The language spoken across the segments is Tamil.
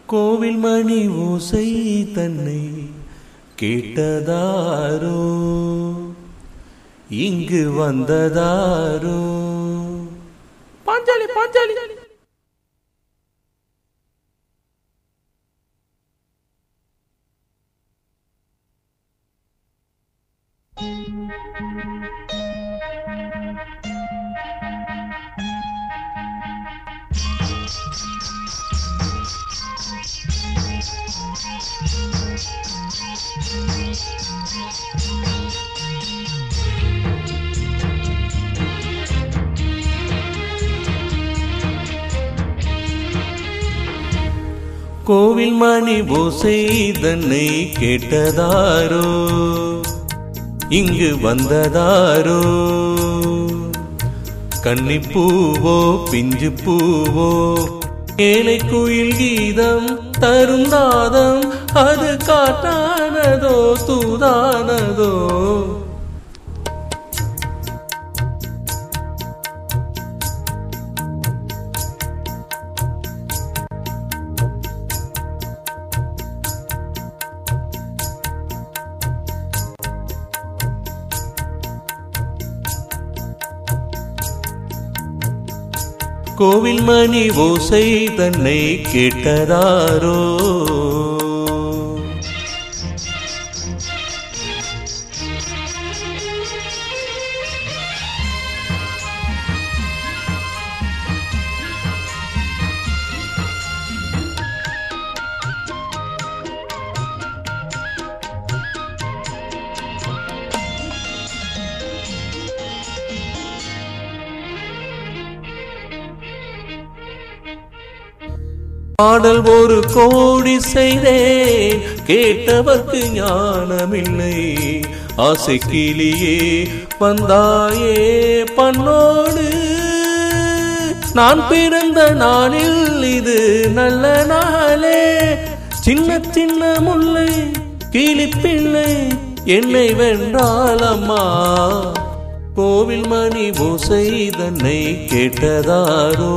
கோவில் மணி ஓசை தன்னை கேட்டதாரோ இங்கு வந்ததாரோ பாஞ்சாலி பாஞ்சாலி கோவில் மணி ஓசை தன்னை கேட்டதாரோ இங்கு வந்ததாரோ கன்னிப்பூவோ பிஞ்சு பூவோ ஏழை குயில் கீதம் தரும் நாதம் அது காட்டானதோ தூதானதோ கோவில் மணி ஓசை தன்னை கேட்டதாரோ பாடல் ஒரு கோடி செய்தேன் கேட்டவர்க்கு ஞானமில்லை ஆசை கிளியே வந்தாயே பண்ணோடு நான் பிறந்த நாளில் இது நல்ல நாளே சின்ன சின்ன முல்லை கிளிப்பிள்ளை என்னை வென்றால் அம்மா கோவில் மணி ஓசை தன்னை கேட்டதாரோ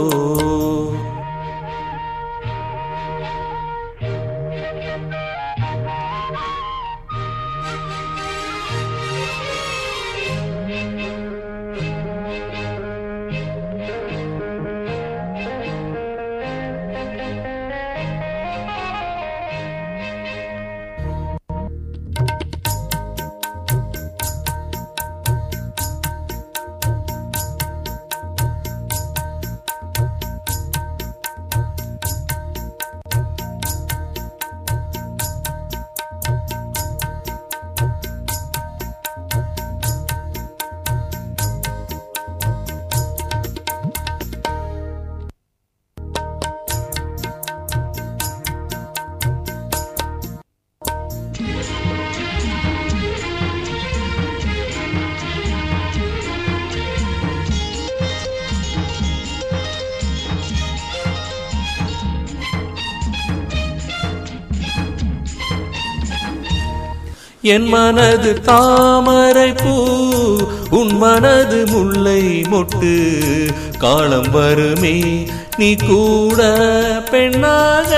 என் மனது தாமரை பூ உன் மனது முல்லை மொட்டு காலம் வருமே நீ கூட பெண்ணாக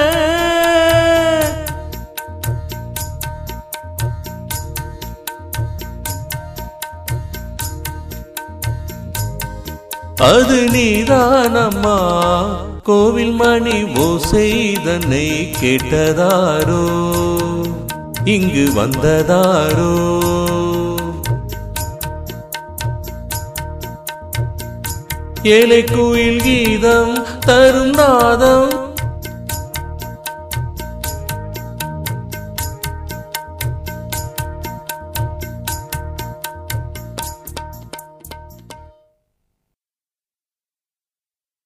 அது நீதானம்மா கோவில் மணி ஓசை தன்னை கேட்டதாரோ இங்கு வந்ததாரோ ஏழை குயில் கீதம் தரும் நாதம்